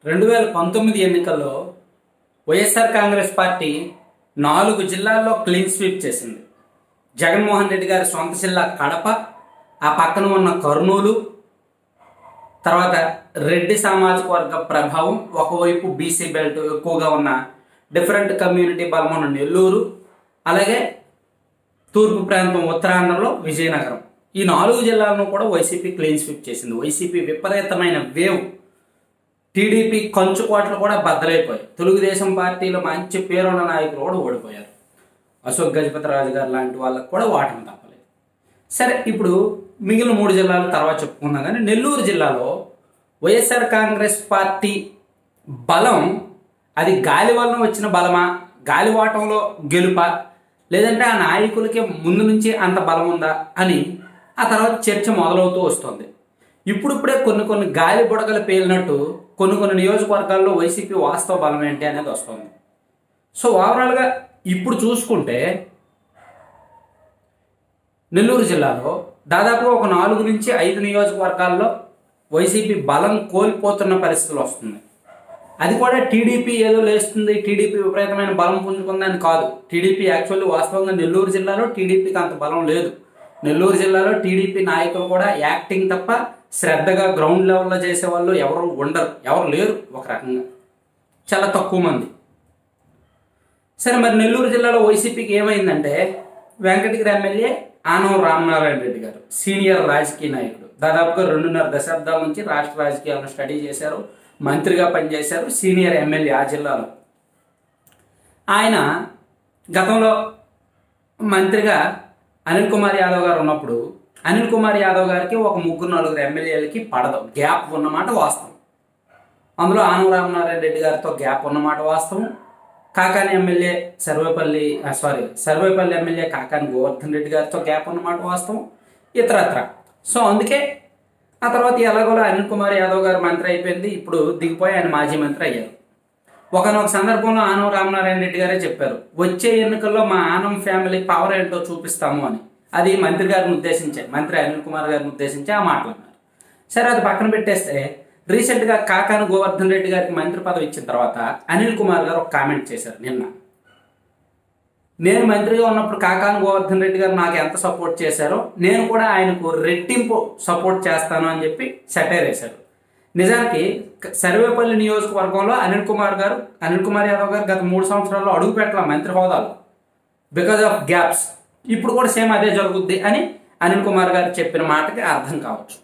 రెండు వేల పంతొమ్మిది ఎన్నికల్లో వైఎస్ఆర్ కాంగ్రెస్ పార్టీ నాలుగు జిల్లాల్లో క్లీన్ స్వీప్ చేసింది జగన్మోహన్ రెడ్డి గారి సొంత జిల్లా కడప ఆ పక్కన ఉన్న కర్నూలు తర్వాత రెడ్డి సామాజిక వర్గ ప్రభావం ఒకవైపు బీసీ బెల్ట్ ఎక్కువగా ఉన్న డిఫరెంట్ కమ్యూనిటీ బలం ఉన్న నెల్లూరు అలాగే తూర్పు ప్రాంతం ఉత్తరాంధ్రలో విజయనగరం ఈ నాలుగు జిల్లాలను కూడా వైసీపీ క్లీన్ స్వీప్ చేసింది వైసీపీ విపరీతమైన వేవ్ టీడీపీ కంచుకోట్లు కూడా బద్దలైపోయాయి తెలుగుదేశం పార్టీలో మంచి పేరున్న నాయకులు కూడా ఓడిపోయారు అశోక్ గజపతి రాజు గారు లాంటి వాళ్ళకు కూడా ఓటమి తప్పలేదు సరే ఇప్పుడు మిగిలిన మూడు జిల్లాల తర్వాత చెప్పుకుందాం కానీ నెల్లూరు జిల్లాలో వైఎస్ఆర్ కాంగ్రెస్ పార్టీ బలం అది గాలి వలన వచ్చిన బలమా గాలివాటంలో గెలుపా లేదంటే ఆ నాయకులకి ముందు నుంచి అంత బలం ఉందా అని ఆ తర్వాత చర్చ మొదలవుతూ వస్తుంది ఇప్పుడిప్పుడే కొన్ని కొన్ని గాలి బుడగలు పేలినట్టు కొన్ని కొన్ని నియోజకవర్గాల్లో వైసీపీ వాస్తవ బలం ఏంటి అనేది వస్తుంది సో ఓవరాల్గా ఇప్పుడు చూసుకుంటే నెల్లూరు జిల్లాలో దాదాపు ఒక నాలుగు నుంచి ఐదు నియోజకవర్గాల్లో వైసీపీ బలం కోల్పోతున్న పరిస్థితులు వస్తుంది అది కూడా టీడీపీ ఏదో లేస్తుంది టీడీపీ విపరీతమైన బలం పుంజుకుందని కాదు టీడీపీ యాక్చువల్లీ వాస్తవంగా నెల్లూరు జిల్లాలో టీడీపీకి అంత బలం లేదు నెల్లూరు జిల్లాలో టీడీపీ నాయకులు కూడా యాక్టింగ్ తప్ప శ్రద్ధగా గ్రౌండ్ లెవెల్లో చేసే వాళ్ళు ఎవరు ఉండరు ఎవరు లేరు ఒక రకంగా చాలా తక్కువ మంది సరే మరి నెల్లూరు జిల్లాలో వైసీపీకి ఏమైందంటే వెంకటగిరి ఎమ్మెల్యే ఆనవ రామనారాయణ రెడ్డి గారు సీనియర్ రాజకీయ నాయకుడు దాదాపుగా రెండున్నర దశాబ్దాల నుంచి రాష్ట్ర రాజకీయాలను స్టడీ చేశారు మంత్రిగా పనిచేశారు సీనియర్ ఎమ్మెల్యే ఆ జిల్లాలో ఆయన గతంలో మంత్రిగా అనిల్ కుమార్ యాదవ్ గారు ఉన్నప్పుడు అనిల్ కుమార్ యాదవ్ గారికి ఒక ముగ్గురు నలుగురు ఎమ్మెల్యేలకి పడదు గ్యాప్ ఉన్నమాట వాస్తవం అందులో ఆనవ రామనారాయణ రెడ్డి గారితో గ్యాప్ ఉన్నమాట వాస్తవం Kakani MLA Sarvepalli sorry Sarvepalli MLA Kakani Govardhan Reddy గారితో గ్యాప్ ఉన్నమాట వాస్తవం ఇతరత్ర సో అందుకే ఆ తర్వాత ఎలాగోలా అనిల్ కుమార్ యాదవ్ గారు మంత్రి అయిపోయింది ఇప్పుడు దిగిపోయి ఆయన మాజీ మంత్రి అయ్యారు ఒకనొక సందర్భంలో ఆనం రామనారాయణ రెడ్డి గారే చెప్పారు వచ్చే ఎన్నికల్లో మా ఆనం ఫ్యామిలీ పవర్ ఏంటో చూపిస్తాము అని అది మంత్రి గారిని ఉద్దేశించే మంత్రి అనిల్ కుమార్ గారిని ఉద్దేశించి ఆ మాటలు అన్నారు సరే అది పక్కన పెట్టేస్తే రీసెంట్గా కాకాను గోవర్ధన్ రెడ్డి గారికి మంత్రి పదవి ఇచ్చిన తర్వాత అనిల్ కుమార్ గారు ఒక కామెంట్ చేశారు నిన్న నేను మంత్రిగా ఉన్నప్పుడు కాకాను గోవర్ధన్ రెడ్డి గారు నాకు ఎంత సపోర్ట్ చేశారో నేను కూడా ఆయనకు రెట్టింపు సపోర్ట్ చేస్తాను అని చెప్పి సెటైర్ వేశారు నిజానికి సర్వేపల్లి నియోజకవర్గంలో అనిల్ కుమార్ గారు అనిల్ కుమార్ యాదవ్ గారు గత మూడు సంవత్సరాల్లో అడుగు పెట్టాల మంత్రి హోదాలో బికాజ్ ఆఫ్ గ్యాప్స్ ఇప్పుడు కూడా సేమ్ అదే జరుగుద్ది అని అనిల్ కుమార్ గారు చెప్పిన మాటకి అర్థం కావచ్చు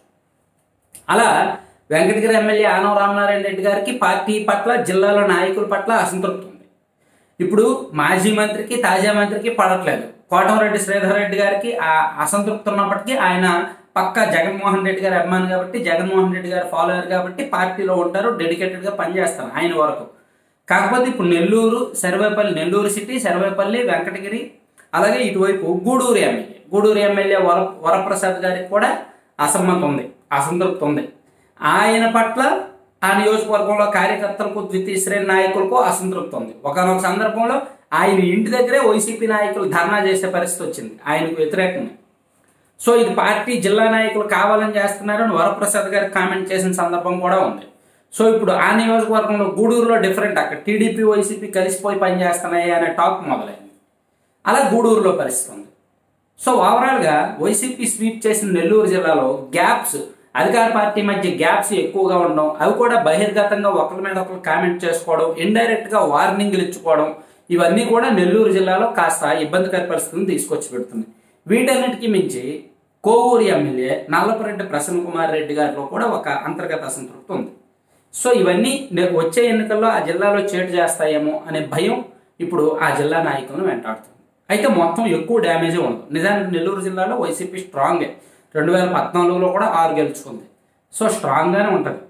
అలా వెంకటగిరి ఎమ్మెల్యే ఆనవ రామనారాయణ రెడ్డి గారికి పార్టీ పట్ల జిల్లాలో నాయకుల పట్ల అసంతృప్తి ఉంది ఇప్పుడు మాజీ మంత్రికి తాజా మంత్రికి పడట్లేదు కోటమరెడ్డి శ్రీధర్ రెడ్డి గారికి ఆ అసంతృప్తి ఉన్నప్పటికీ ఆయన పక్క జగన్మోహన్ రెడ్డి గారి అభిమాని కాబట్టి జగన్మోహన్ రెడ్డి గారి ఫాలోయర్ కాబట్టి పార్టీలో ఉంటారు డెడికేటెడ్గా పనిచేస్తారు ఆయన వరకు కాకపోతే ఇప్పుడు నెల్లూరు సర్వేపల్లి నెల్లూరు సిటీ సర్వేపల్లి వెంకటగిరి అలాగే ఇటువైపు గూడూరు ఎమ్మెల్యే గూడూరు ఎమ్మెల్యే వర వరప్రసాద్ గారికి కూడా అసమ్మతి ఉంది అసంతృప్తి ఉంది ఆయన పట్ల ఆ నియోజకవర్గంలో కార్యకర్తలకు ద్వితీయ శ్రేణి నాయకులకు అసంతృప్తి ఉంది ఒకనొక సందర్భంలో ఆయన ఇంటి దగ్గరే వైసీపీ నాయకులు ధర్నా చేసే పరిస్థితి వచ్చింది ఆయనకు వ్యతిరేకంగా సో ఇది పార్టీ జిల్లా నాయకులు కావాలని చేస్తున్నారని వరప్రసాద్ గారు కామెంట్ చేసిన సందర్భం కూడా ఉంది సో ఇప్పుడు ఆ నియోజకవర్గంలో గూడూరులో డిఫరెంట్ అక్కడ టీడీపీ వైసీపీ కలిసిపోయి పనిచేస్తున్నాయి అనే టాక్ మొదలైంది అలా గూడూరులో పరిస్థితి ఉంది సో ఓవరాల్గా వైసీపీ స్వీప్ చేసిన నెల్లూరు జిల్లాలో గ్యాప్స్ అధికార పార్టీ మధ్య గ్యాప్స్ ఎక్కువగా ఉండడం అవి కూడా బహిర్గతంగా ఒకరి మీద ఒకరు కామెంట్ చేసుకోవడం ఇండైరెక్ట్గా వార్నింగ్లు ఇచ్చుకోవడం ఇవన్నీ కూడా నెల్లూరు జిల్లాలో కాస్త ఇబ్బందికర పరిస్థితిని తీసుకొచ్చి పెడుతుంది వీటన్నిటికీ మించి కోవూరు ఎమ్మెల్యే నల్లపరెడ్డి ప్రసన్న కుమార్ రెడ్డి గారిలో కూడా ఒక అంతర్గత అసంతృప్తి ఉంది సో ఇవన్నీ వచ్చే ఎన్నికల్లో ఆ జిల్లాలో చేటు చేస్తాయేమో అనే భయం ఇప్పుడు ఆ జిల్లా నాయకులను వెంటాడుతుంది అయితే మొత్తం ఎక్కువ డ్యామేజే ఉండదు నిజానికి నెల్లూరు జిల్లాలో వైసీపీ స్ట్రాంగే రెండు వేల పద్నాలుగులో కూడా ఆరు గెలుచుకుంది సో స్ట్రాంగ్గానే ఉంటుంది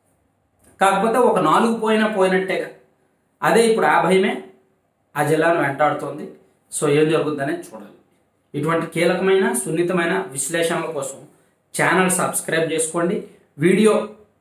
కాకపోతే ఒక నాలుగు పోయినా పోయినట్టేగా అదే ఇప్పుడు ఆ భయమే ఆ జిల్లాను వెంటాడుతోంది సో ఏం జరుగుతుందనేది చూడాలి ఇటువంటి కీలకమైన సున్నితమైన విశ్లేషణల కోసం ఛానల్ సబ్స్క్రైబ్ చేసుకోండి వీడియో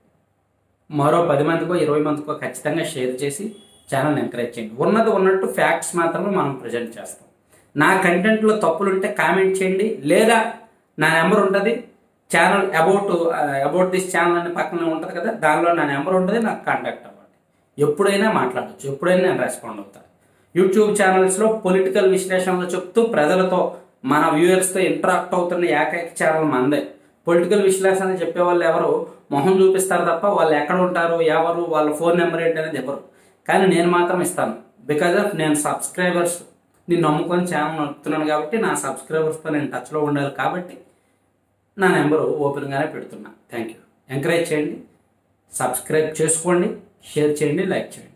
మరో పది మందికో ఇరవై మందికో ఖచ్చితంగా షేర్ చేసి ఛానల్ని ఎంకరేజ్ చేయండి ఉన్నది ఉన్నట్టు ఫ్యాక్ట్స్ మాత్రమే మనం ప్రజెంట్ చేస్తాం నా కంటెంట్లో తప్పులుంటే కామెంట్ చేయండి లేదా నా నెంబర్ ఉంటుంది channel about about this channel అని పక్కనే ఉంటుంది కదా దానిలో నా నెంబర్ ఉంటుంది నాకు కాంటాక్ట్ అవ్వండి ఎప్పుడైనా మాట్లాడచ్చు ఎప్పుడైనా నేను రెస్పాండ్ అవుతాను యూట్యూబ్ ఛానల్స్లో పొలిటికల్ విశ్లేషణలు చెప్తూ ప్రజలతో మన వ్యూయర్స్తో ఇంటరాక్ట్ అవుతున్న ఏకైక ఛానల్ మందే పొలిటికల్ విశ్లేషణ చెప్పే వాళ్ళు ఎవరు మొహం చూపిస్తారు తప్ప వాళ్ళు ఎక్కడ ఉంటారు ఎవరు వాళ్ళ ఫోన్ నెంబర్ ఏంటి అనేది ఎవరు కానీ నేను మాత్రం ఇస్తాను బికాజ్ ఆఫ్ నేను సబ్స్క్రైబర్స్ నేను నమ్ముకొని ఛానల్ నడుపుతున్నాను కాబట్టి నా సబ్స్క్రైబర్స్తో నేను టచ్లో ఉండాలి కాబట్టి నా నెంబరు ఓపెన్గానే పెడుతున్నా థ్యాంక్ యూ ఎంకరేజ్ చేయండి సబ్స్క్రైబ్ చేసుకోండి షేర్ చేయండి లైక్ చేయండి